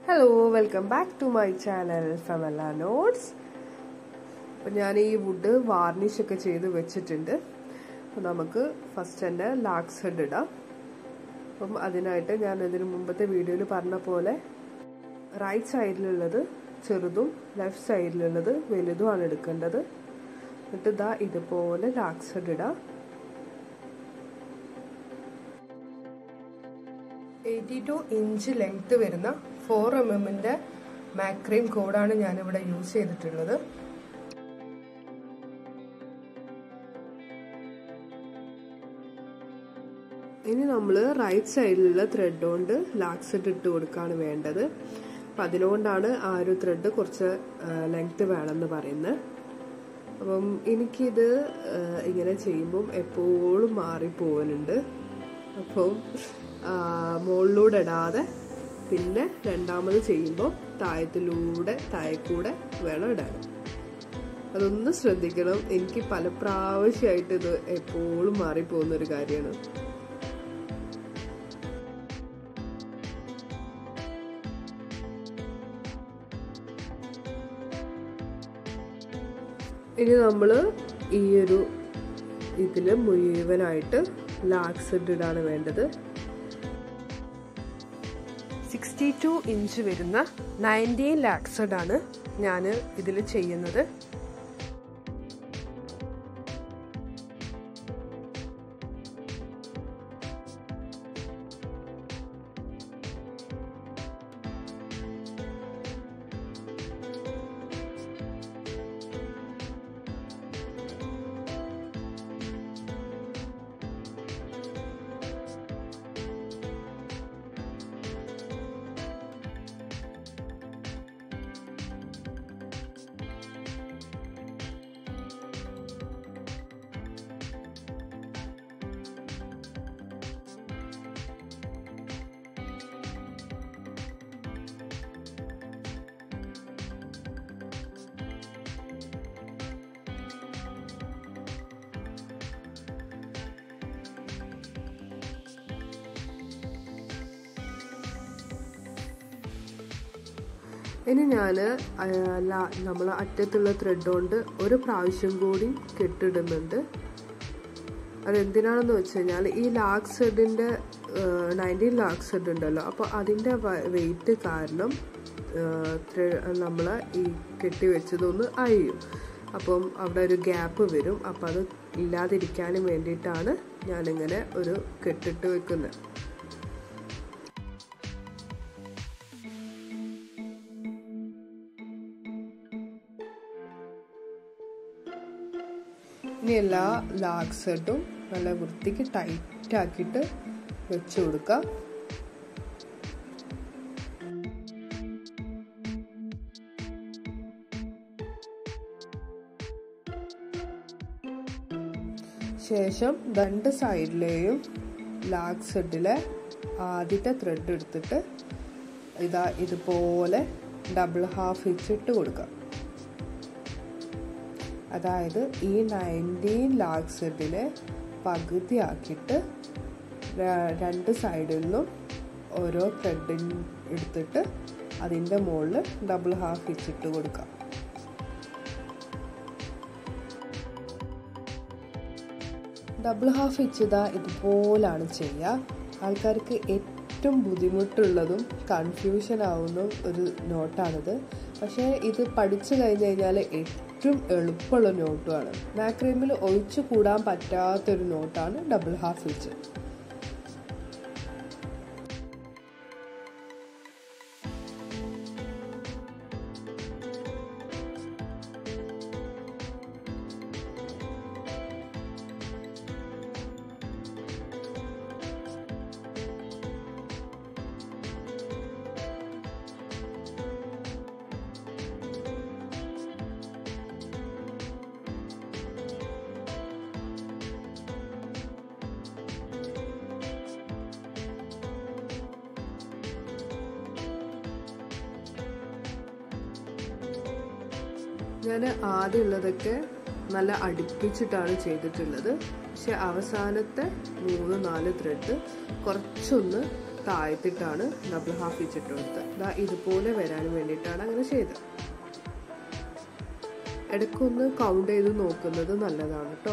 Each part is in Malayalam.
hello welcome back to my channel ഫെമല നോട്ട്സ് അപ്പം ഞാൻ ഈ വുഡ് വാർണിഷ് ഒക്കെ ചെയ്ത് വെച്ചിട്ടുണ്ട് അപ്പം നമുക്ക് ഫസ്റ്റ് തന്നെ ലാക്സ് ഹെഡ് ഇടാം അപ്പം അതിനായിട്ട് ഞാൻ ഇതിന് മുമ്പത്തെ വീഡിയോയിൽ പറഞ്ഞ പോലെ റൈറ്റ് സൈഡിലുള്ളത് ചെറുതും ലെഫ്റ്റ് സൈഡിലുള്ളത് വലുതുമാണ് എടുക്കേണ്ടത് എന്നിട്ട് ഇതാ ഇതുപോലെ ലാക്സ് ഹെഡ് ഇടാം എയ്റ്റി ടു ഇഞ്ച് ലെങ്ത് വരുന്ന ഫോർ എം എമ്മിന്റെ മാക്രീം കോഡാണ് ഞാനിവിടെ യൂസ് ചെയ്തിട്ടുള്ളത് ഇനി നമ്മൾ റൈറ്റ് സൈഡിലുള്ള ത്രെഡ് കൊണ്ട് ലാക്സെറ്റ് ഇട്ട് കൊടുക്കുകയാണ് വേണ്ടത് അപ്പം അതിനുകൊണ്ടാണ് ആ ഒരു ത്രെഡ് കുറച്ച് ലെങ്ത് വേണമെന്ന് പറയുന്നത് അപ്പം എനിക്കിത് ഇങ്ങനെ ചെയ്യുമ്പം എപ്പോഴും മാറിപ്പോവലുണ്ട് അപ്പം മുകളിലൂടെ ഇടാതെ പിന്നെ രണ്ടാമത് ചെയ്യുമ്പോൾ താഴത്തിലൂടെ താഴെക്കൂടെ വേണം ഇടാൻ അതൊന്ന് ശ്രദ്ധിക്കണം എനിക്ക് പല പ്രാവശ്യമായിട്ട് ഇത് എപ്പോഴും മാറിപ്പോകുന്ന ഒരു കാര്യമാണ് ഇനി നമ്മൾ ഈ ഒരു ഇതിൽ മുഴുവനായിട്ട് ലാക്സ് ഇടാണ് വേണ്ടത് സിക്സ്റ്റി ടു ഇഞ്ച് വരുന്ന നയൻറ്റീൻ ലാക്സഡ് ആണ് ഞാൻ ഇതിൽ ചെയ്യുന്നത് ഇനി ഞാൻ നമ്മൾ അറ്റത്തുള്ള ത്രെഡ് കൊണ്ട് ഒരു പ്രാവശ്യം കൂടി കെട്ടിടുന്നുണ്ട് അതെന്തിനാണെന്ന് വെച്ച് കഴിഞ്ഞാൽ ഈ ലാക്സ് ഹെഡിൻ്റെ നയൻറ്റീൻ ലാക്സ് ഹെഡ് ഉണ്ടല്ലോ അപ്പോൾ അതിൻ്റെ വെയിറ്റ് കാരണം നമ്മൾ ഈ കെട്ടി വെച്ചതൊന്ന് അഴിയും അപ്പം അവിടെ ഒരു ഗ്യാപ്പ് വരും അപ്പം അത് ഇല്ലാതിരിക്കാനും വേണ്ടിയിട്ടാണ് ഞാനിങ്ങനെ ഒരു കെട്ടിട്ട് വെക്കുന്നത് ഇനി എല്ലാ ലാക്സെട്ടും നല്ല വൃത്തിക്ക് ടൈറ്റ് ആക്കിയിട്ട് വെച്ച് കൊടുക്കാം ശേഷം രണ്ട് സൈഡിലെയും ലാക്സെഡിലെ ആദ്യത്തെ ത്രെഡ് എടുത്തിട്ട് ഇതാ ഇതുപോലെ ഡബിൾ ഹാഫ് ഇച്ചിട്ട് കൊടുക്കാം അതായത് ഈ നയൻറ്റീൻ ലാക്സെഡിനെ പകുതിയാക്കിയിട്ട് രണ്ട് സൈഡിൽ നിന്നും ഓരോ ത്രെഡിൻ എടുത്തിട്ട് അതിൻ്റെ മുകളിൽ ഡബിൾ ഹാഫ് ഇച്ചിട്ട് കൊടുക്കാം ഡബിൾ ഹാഫ് ഇച്ചതാ ഇതുപോലാണ് ചെയ്യുക ആൾക്കാർക്ക് ഏറ്റവും ബുദ്ധിമുട്ടുള്ളതും കൺഫ്യൂഷൻ ആവുന്ന ഒരു നോട്ടാണിത് പക്ഷേ ഇത് പഠിച്ചു കഴിഞ്ഞ് കഴിഞ്ഞാൽ ഏറ്റവും എളുപ്പമുള്ള നോട്ടുമാണ് മാക്രീമിൽ ഒഴിച്ചു കൂടാൻ പറ്റാത്തൊരു നോട്ടാണ് ഡബിൾ ഹാഫ് ഇച്ച് ഞാൻ ആദ്യമുള്ളതൊക്കെ നല്ല അടുപ്പിച്ചിട്ടാണ് ചെയ്തിട്ടുള്ളത് പക്ഷെ അവസാനത്തെ മൂന്ന് നാല് ത്രെഡ് കുറച്ചൊന്ന് താഴ്ത്തിട്ടാണ് ഡബിൾ ഹാഫ് ഇച്ചിട്ട് കൊടുത്തത് ഇതാ ഇതുപോലെ വരാൻ വേണ്ടിയിട്ടാണ് അങ്ങനെ ചെയ്തത് ഇടയ്ക്കൊന്ന് കൗണ്ട് ചെയ്ത് നോക്കുന്നത് നല്ലതാണ് കേട്ടോ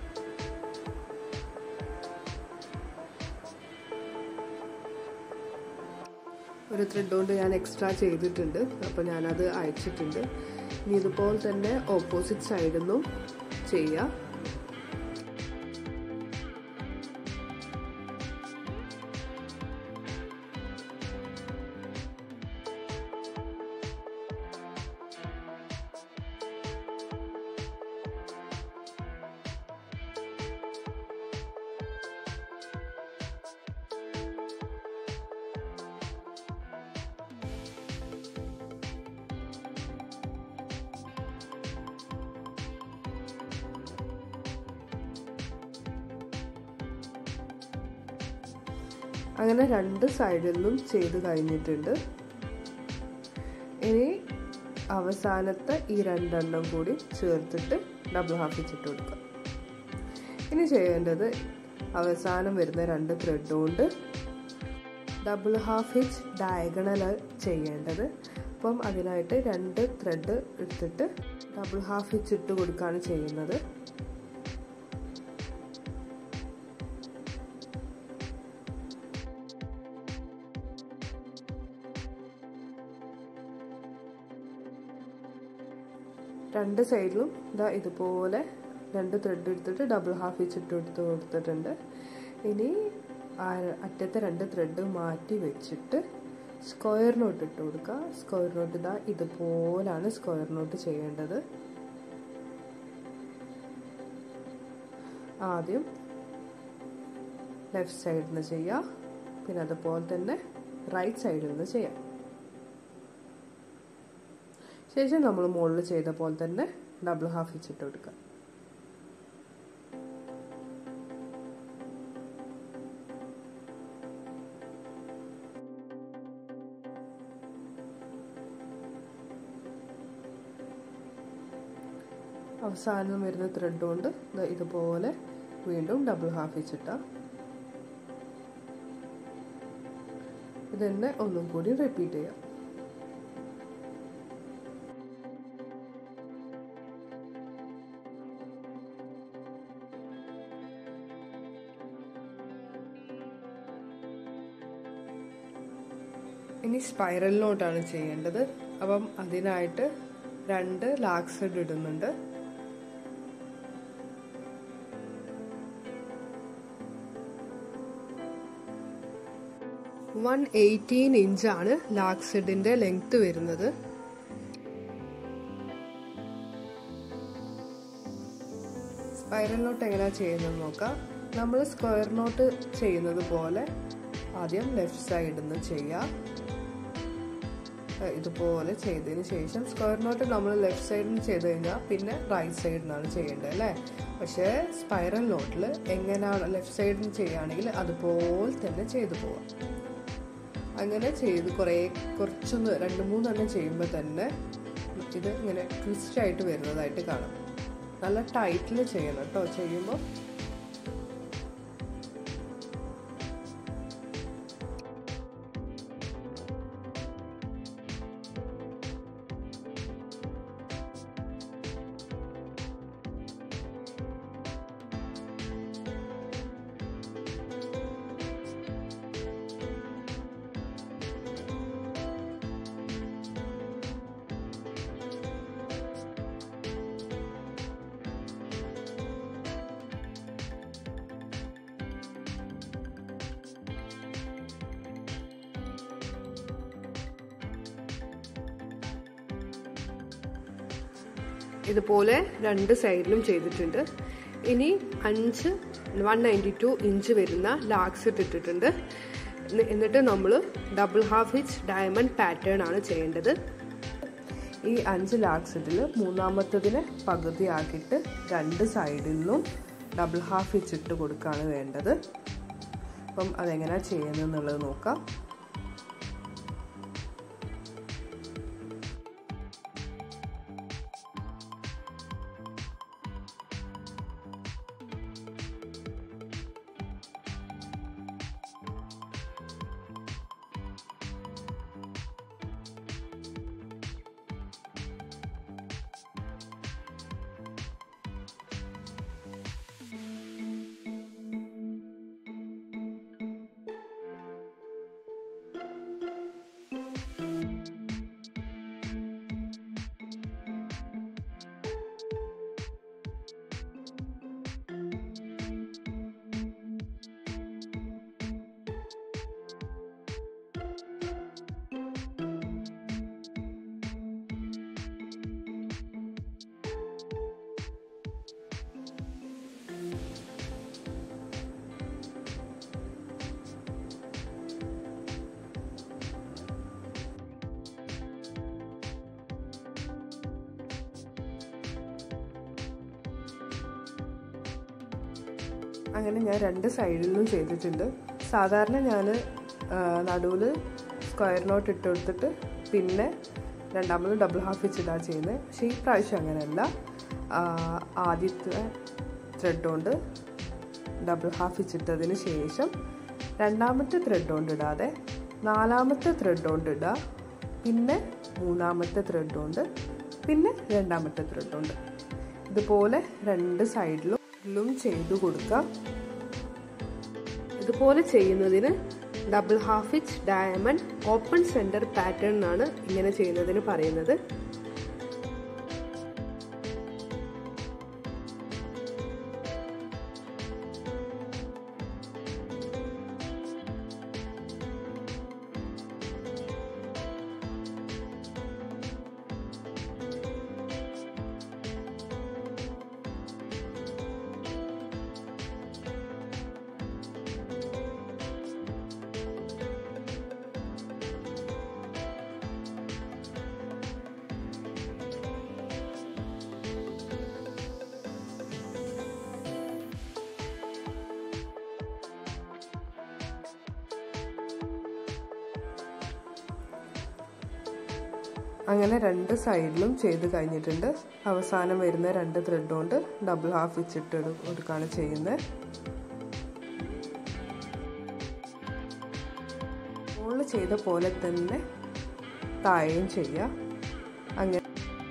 ഒരു ത്രെഡ് കൊണ്ട് ഞാൻ എക്സ്ട്രാ ചെയ്തിട്ടുണ്ട് അപ്പോൾ ഞാനത് അയച്ചിട്ടുണ്ട് ഇനി ഇതുപോലെ തന്നെ ഓപ്പോസിറ്റ് സൈഡിൽ നിന്നും ചെയ്യാം അങ്ങനെ രണ്ട് സൈഡിൽ നിന്നും ചെയ്ത് കഴിഞ്ഞിട്ടുണ്ട് ഇനി അവസാനത്തെ ഈ രണ്ടെണ്ണം കൂടി ചേർത്തിട്ട് ഡബിൾ ഹാഫ് വെച്ചിട്ട് കൊടുക്കുക ഇനി ചെയ്യേണ്ടത് അവസാനം വരുന്ന രണ്ട് ത്രെഡ് കൊണ്ട് ഡബിൾ ഹാഫ് ഹിച്ച് ഡയഗണൽ ചെയ്യേണ്ടത് അപ്പം അതിനായിട്ട് രണ്ട് ത്രെഡ് എടുത്തിട്ട് ഡബിൾ ഹാഫ് ഹിച്ച് ഇട്ട് കൊടുക്കുകയാണ് ചെയ്യുന്നത് രണ്ട് സൈഡിലും ഇതാ ഇതുപോലെ രണ്ട് ത്രെഡ് എടുത്തിട്ട് ഡബിൾ ഹാഫ് വെച്ചിട്ട് എടുത്ത് കൊടുത്തിട്ടുണ്ട് ഇനി ആ അറ്റത്തെ രണ്ട് ത്രെഡ് മാറ്റി വെച്ചിട്ട് സ്ക്വയർ നോട്ട് ഇട്ട് കൊടുക്കുക സ്ക്വയർ നോട്ട് ഇതാ ഇതുപോലാണ് സ്ക്വയർ നോട്ട് ചെയ്യേണ്ടത് ആദ്യം ലെഫ്റ്റ് സൈഡിൽ നിന്ന് ചെയ്യുക പിന്നെ അതുപോലെ തന്നെ റൈറ്റ് സൈഡിൽ നിന്ന് ചെയ്യാം ശേഷം നമ്മൾ മുകളിൽ ചെയ്ത പോലെ തന്നെ ഡബിൾ ഹാഫ് വെച്ചിട്ട് കൊടുക്കുക അവസാനം വരുന്ന ത്രെഡ് കൊണ്ട് ഇതുപോലെ വീണ്ടും ഡബിൾ ഹാഫ് വെച്ചിട്ട ഇത് തന്നെ ഒന്നും കൂടി റിപ്പീറ്റ് ചെയ്യാം ഇനി സ്പൈറൽ നോട്ടാണ് ചെയ്യേണ്ടത് അപ്പം അതിനായിട്ട് രണ്ട് ലാക്സഡ് ഇടുന്നുണ്ട് വൺ എയ്റ്റീൻ ഇഞ്ചാണ് ലാക്സഡിന്റെ ലെങ്ത് വരുന്നത് സ്പൈറൽ നോട്ട് എങ്ങനെയാ ചെയ്യുന്നത് നോക്കാം നമ്മൾ സ്ക്വയർ നോട്ട് ചെയ്യുന്നത് പോലെ ആദ്യം ലെഫ്റ്റ് സൈഡിൽ നിന്ന് ചെയ്യാം ഇതുപോലെ ചെയ്തതിന് ശേഷം സ്ക്വയർ നോട്ട് നമ്മൾ ലെഫ്റ്റ് സൈഡിൽ നിന്ന് ചെയ്ത് കഴിഞ്ഞാൽ പിന്നെ റൈറ്റ് സൈഡിൽ നിന്നാണ് ചെയ്യേണ്ടത് അല്ലേ പക്ഷേ സ്പൈറൽ നോട്ടിൽ എങ്ങനെയാണ് ലെഫ്റ്റ് സൈഡിൽ നിന്ന് ചെയ്യുകയാണെങ്കിൽ അതുപോലെ തന്നെ ചെയ്തു പോവാം അങ്ങനെ ചെയ്ത് കുറേ കുറച്ചൊന്ന് രണ്ട് മൂന്നെണ്ണം ചെയ്യുമ്പോൾ തന്നെ ഇത് ഇങ്ങനെ ട്വിസ്റ്റ് ആയിട്ട് വരുന്നതായിട്ട് കാണാം നല്ല ടൈറ്റിൽ ചെയ്യണം കേട്ടോ ചെയ്യുമ്പോൾ ഇതുപോലെ രണ്ട് സൈഡിലും ചെയ്തിട്ടുണ്ട് ഇനി അഞ്ച് വൺ നയൻറ്റി ടു ഇഞ്ച് വരുന്ന ലാക്സ് ഇട്ടിട്ടുണ്ട് എന്നിട്ട് നമ്മൾ double half inch diamond pattern ആണ് ചെയ്യേണ്ടത് ഈ അഞ്ച് ലാക്സിറ്റിൽ മൂന്നാമത്തതിനെ പകുതിയാക്കിയിട്ട് രണ്ട് സൈഡിൽ നിന്നും ഡബിൾ ഹാഫ് ഇഞ്ച് ഇട്ട് കൊടുക്കുകയാണ് വേണ്ടത് അപ്പം അതെങ്ങനെയാണ് ചെയ്യുന്നതെന്നുള്ളത് നോക്കാം അങ്ങനെ ഞാൻ രണ്ട് സൈഡിലും ചെയ്തിട്ടുണ്ട് സാധാരണ ഞാൻ നടുവിൽ സ്ക്വയർ നോട്ട് ഇട്ട് കൊടുത്തിട്ട് പിന്നെ രണ്ടാമത് ഡബിൾ ഹാഫ് വെച്ചിട്ടാണ് ചെയ്യുന്നത് പക്ഷേ ഈ പ്രാവശ്യം അങ്ങനെയല്ല ആദ്യത്തെ ത്രെഡ് കൊണ്ട് ഡബിൾ ഹാഫ് വെച്ചിട്ടതിന് ശേഷം രണ്ടാമത്തെ ത്രെഡ് കൊണ്ട് ഇടാതെ നാലാമത്തെ ത്രെഡ് കൊണ്ട് ഇടുക പിന്നെ മൂന്നാമത്തെ ത്രെഡ് കൊണ്ട് പിന്നെ രണ്ടാമത്തെ ത്രെഡ് കൊണ്ട് ഇതുപോലെ രണ്ട് സൈഡിലും ചെയ്തു കൊടുക്കാം ഇതുപോലെ ചെയ്യുന്നതിന് double half inch diamond open centre pattern എന്നാണ് ഇങ്ങനെ ചെയ്യുന്നതിന് പറയുന്നത് അങ്ങനെ രണ്ട് സൈഡിലും ചെയ്ത് കഴിഞ്ഞിട്ടുണ്ട് അവസാനം വരുന്ന രണ്ട് ത്രെഡ് കൊണ്ട് ഡബിൾ ഹാഫ് വെച്ചിട്ട് കൊടുക്കുകയാണ് ചെയ്യുന്നത് മുകളിൽ ചെയ്ത പോലെ തന്നെ താഴെയും ചെയ്യുക അങ്ങനെ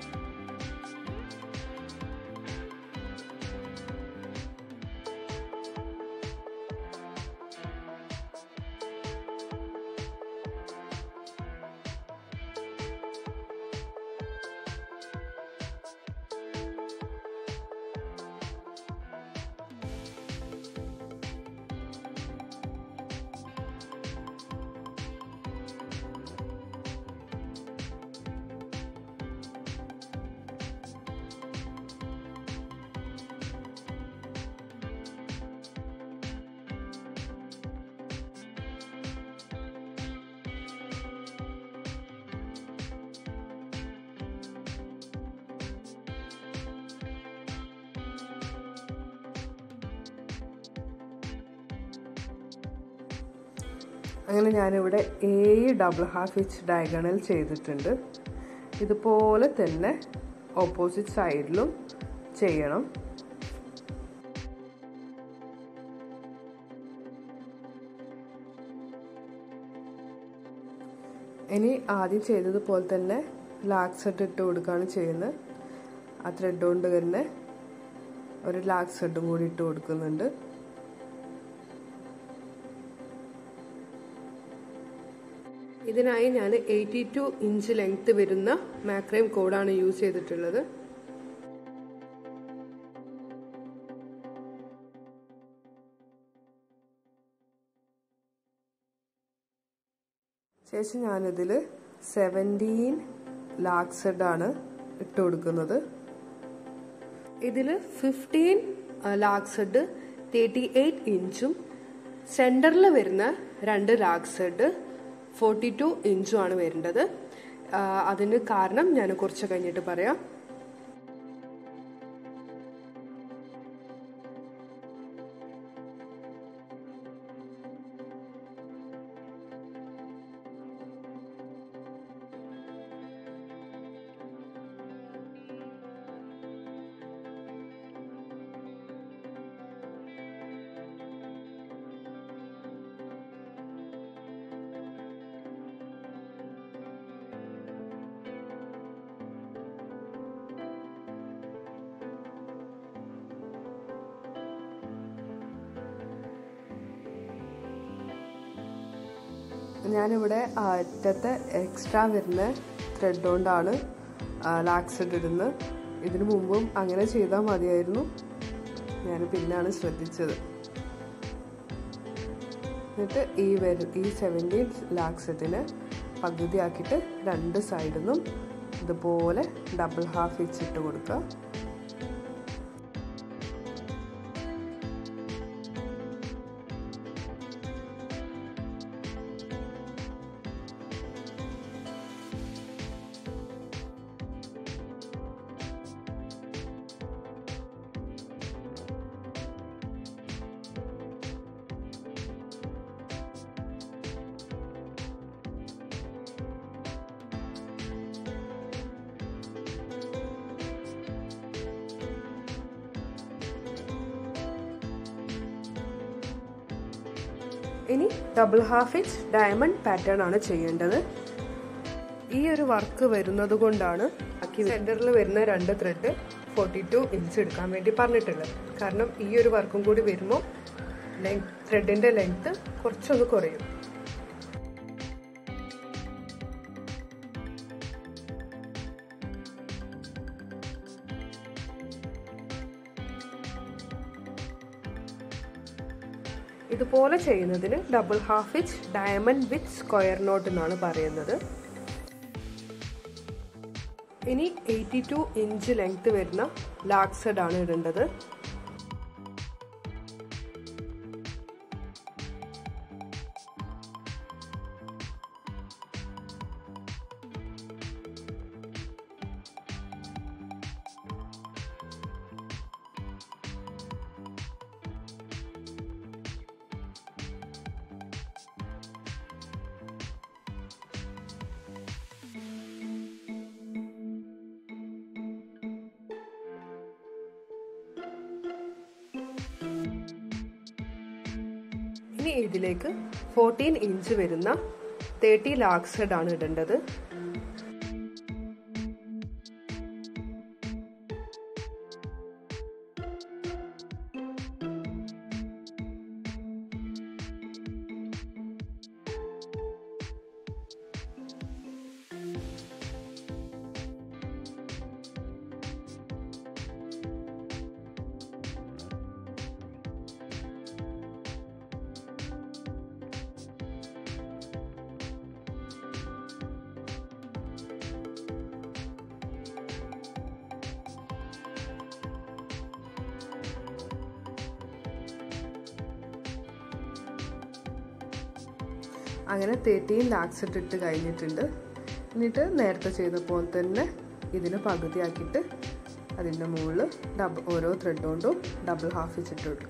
അങ്ങനെ ഞാനിവിടെ ഏഴ് ഡബിൾ ഹാഫ് ഇച്ച് ഡയഗണൽ ചെയ്തിട്ടുണ്ട് ഇതുപോലെ തന്നെ ഓപ്പോസിറ്റ് സൈഡിലും ചെയ്യണം ഇനി ആദ്യം ചെയ്തതുപോലെ തന്നെ ലാക്സ് സെറ്റ് ഇട്ട് കൊടുക്കുകയാണ് ചെയ്യുന്നത് ആ ത്രെഡ് കൊണ്ട് തന്നെ ഒരു ലാക്സ് സെറ്റും കൂടി ഇട്ട് കൊടുക്കുന്നുണ്ട് ഇതിനായി ഞാൻ എയ്റ്റി ടു ഇഞ്ച് ലെങ്ത് വരുന്ന മാക്രൈം കോഡാണ് യൂസ് ചെയ്തിട്ടുള്ളത് ശേഷം ഞാനിതിൽ സെവൻറ്റീൻ ലാക്സഡ് ആണ് ഇട്ട് കൊടുക്കുന്നത് ഇതിൽ ഫിഫ്റ്റീൻ ലാക്സഡ് തേർട്ടി എയ്റ്റ് ഇഞ്ചും സെൻറ്ററിൽ വരുന്ന രണ്ട് ലാക്സഡ് ഫോർട്ടി ടു ഇഞ്ചും ആണ് വരേണ്ടത് അതിന് കാരണം ഞാൻ കുറച്ച് കഴിഞ്ഞിട്ട് പറയാം ഞാനിവിടെ അറ്റത്തെ എക്സ്ട്രാ വരുന്ന ത്രെഡ് കൊണ്ടാണ് ലാക്സഡ് ഇടുന്നത് ഇതിനു മുമ്പും അങ്ങനെ ചെയ്താൽ മതിയായിരുന്നു ഞാൻ പിന്നാണ് ശ്രദ്ധിച്ചത് എന്നിട്ട് ഈ വരു ഈ സെവൻറ്റീൻ ലാക്സറ്റിന് പകുതിയാക്കിയിട്ട് രണ്ട് സൈഡിൽ നിന്നും ഇതുപോലെ ഡബിൾ ഹാഫ് വെച്ചിട്ട് കൊടുക്കുക ഇനി double half inch diamond pattern ആണ് ചെയ്യേണ്ടത് ഈ ഒരു വർക്ക് വരുന്നത് കൊണ്ടാണ് ബാക്കി സെന്ററിൽ വരുന്ന രണ്ട് ത്രെഡ് ഫോർട്ടി ടു ഇഞ്ച് എടുക്കാൻ വേണ്ടി പറഞ്ഞിട്ടുള്ളത് കാരണം ഈ ഒരു വർക്കും കൂടി വരുമ്പോൾ ലെങ്ത് ത്രെഡിന്റെ ലെങ്ത് കുറച്ചൊന്ന് കുറയും ഇതുപോലെ ചെയ്യുന്നതിന് double half inch diamond with square knot എന്നാണ് പറയുന്നത് ഇനി എയ്റ്റി ടു ഇഞ്ച് ലെങ്ത് വരുന്ന ലാക്സഡ് ആണ് ഇടേണ്ടത് ഇനി ഇതിലേക്ക് ഫോർട്ടീൻ ഇഞ്ച് വരുന്ന തേർട്ടി ലാക്സഡ് ആണ് ഇടേണ്ടത് അങ്ങനെ തേർട്ടീൻ ലാക്സ് ഇട്ടിട്ട് കഴിഞ്ഞിട്ടുണ്ട് എന്നിട്ട് നേരത്തെ ചെയ്ത പോലെ തന്നെ ഇതിന് പകുതിയാക്കിയിട്ട് അതിൻ്റെ മുകളിൽ ഡബിൾ ഓരോ ത്രെഡ് കൊണ്ടും ഡബിൾ ഹാഫ് വെച്ചിട്ട് കൊടുക്കുക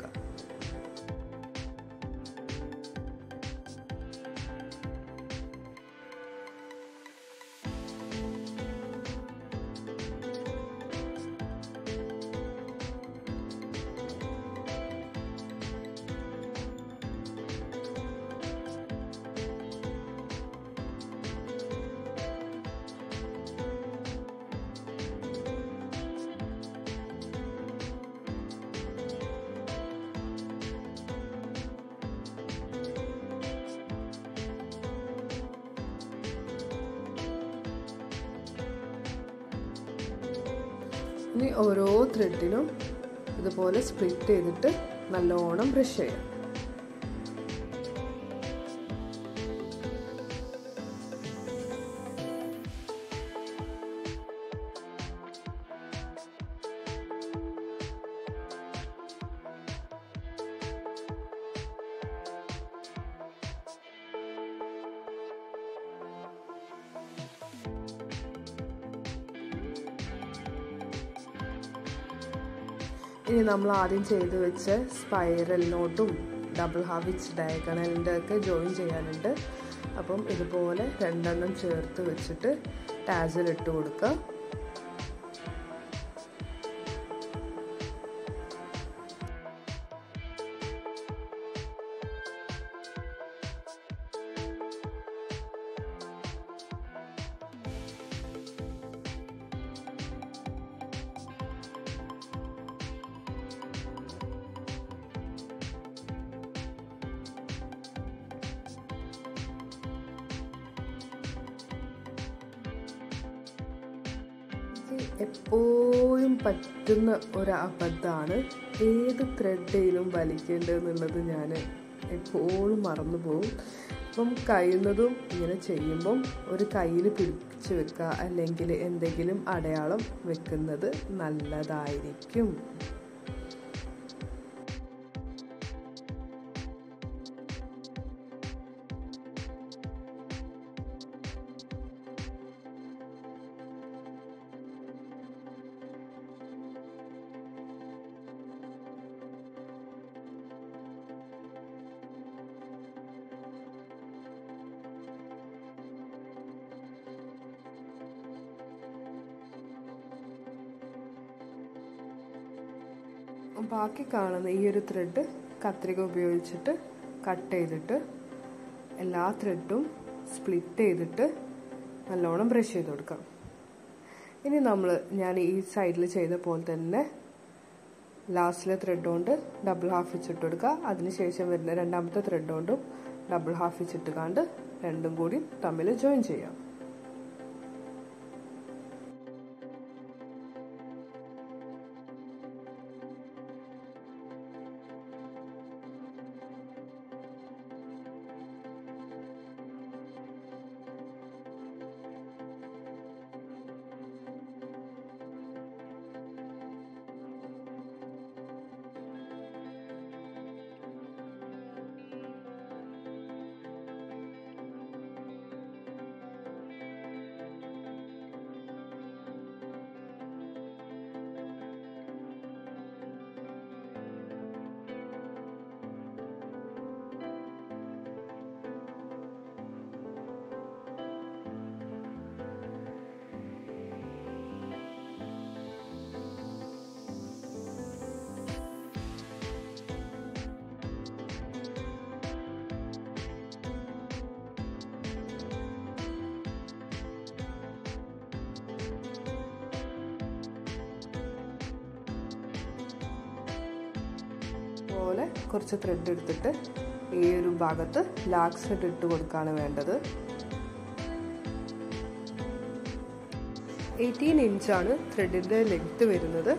ഇനി ഓരോ ത്രെഡിനും ഇതുപോലെ സ്പ്ലിറ്റ് ചെയ്തിട്ട് നല്ലോണം ബ്രഷ് ചെയ്യാം ഇനി നമ്മൾ ആദ്യം ചെയ്ത് വെച്ച സ്പൈറൽ നോട്ടും ഡബിൾ ഹാവിച്ച് ഡയഗണലിൻ്റെ ഒക്കെ ജോയിൻ ചെയ്യാനുണ്ട് അപ്പം ഇതുപോലെ രണ്ടെണ്ണം ചേർത്ത് വെച്ചിട്ട് ടാസിൽ ഇട്ട് കൊടുക്കുക എപ്പോഴും പറ്റുന്ന ഒരു അബദ്ധമാണ് ഏത് ത്രെഡിലും വലിക്കേണ്ടതെന്നുള്ളത് ഞാൻ എപ്പോഴും മറന്നു പോകും അപ്പം കഴിയുന്നതും ഇങ്ങനെ ചെയ്യുമ്പം ഒരു കയ്യിൽ പിടിച്ച് വെക്കുക അല്ലെങ്കിൽ എന്തെങ്കിലും അടയാളം വെക്കുന്നത് നല്ലതായിരിക്കും ബാക്കി കാണുന്ന ഈ ഒരു ത്രെഡ് കത്രിക ഉപയോഗിച്ചിട്ട് കട്ട് ചെയ്തിട്ട് എല്ലാ ത്രെഡും സ്പ്ലിറ്റ് ചെയ്തിട്ട് നല്ലോണം ബ്രഷ് ചെയ്ത് കൊടുക്കാം ഇനി നമ്മൾ ഞാൻ ഈ സൈഡിൽ ചെയ്ത പോലെ തന്നെ ലാസ്റ്റിലെ ത്രെഡ് കൊണ്ട് ഡബിൾ ഹാഫ് വെച്ചിട്ട് കൊടുക്കുക അതിനുശേഷം വരുന്ന രണ്ടാമത്തെ ത്രെഡ് കൊണ്ടും ഡബിൾ ഹാഫ് വെച്ചിട്ട് കണ്ട് രണ്ടും കൂടി തമ്മിൽ ജോയിൻ ചെയ്യാം പോലെ കുറച്ച് ത്രെഡ് എടുത്തിട്ട് ഈ ഒരു ഭാഗത്ത് ലാക്സ് ത്രെഡ് ഇട്ട് കൊടുക്കുകയാണ് വേണ്ടത് എയ്റ്റീൻ ഇഞ്ചാണ് ത്രെഡിൻ്റെ ലെങ്ത് വരുന്നത്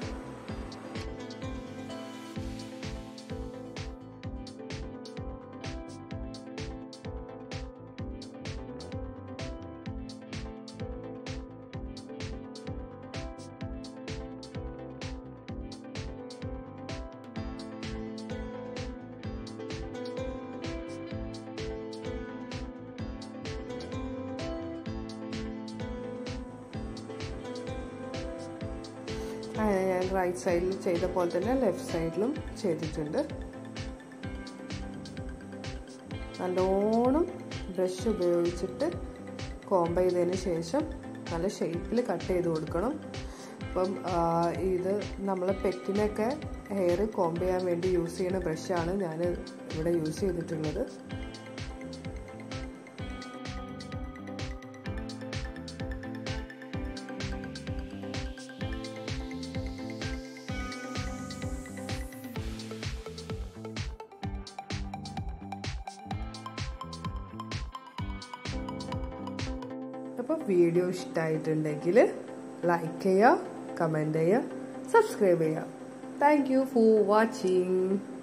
ഞാൻ റൈറ്റ് സൈഡിൽ ചെയ്ത പോലെ തന്നെ ലെഫ്റ്റ് സൈഡിലും ചെയ്തിട്ടുണ്ട് നല്ലോണം ബ്രഷ് ഉപയോഗിച്ചിട്ട് കോംബ് ചെയ്തതിന് ശേഷം നല്ല ഷേപ്പിൽ കട്ട് ചെയ്ത് കൊടുക്കണം അപ്പം ഇത് നമ്മൾ പെറ്റിനൊക്കെ ഹെയർ കോംബ് ചെയ്യാൻ വേണ്ടി യൂസ് ചെയ്യുന്ന ബ്രഷാണ് ഞാൻ ഇവിടെ യൂസ് ചെയ്തിട്ടുള്ളത് അപ്പോൾ വീഡിയോ ഇഷ്ടമായിട്ടുണ്ടെങ്കിൽ ലൈക്ക് ചെയ്യുക കമൻറ്റ് ചെയ്യുക സബ്സ്ക്രൈബ് ചെയ്യുക താങ്ക് യു ഫോർ വാച്ചിങ്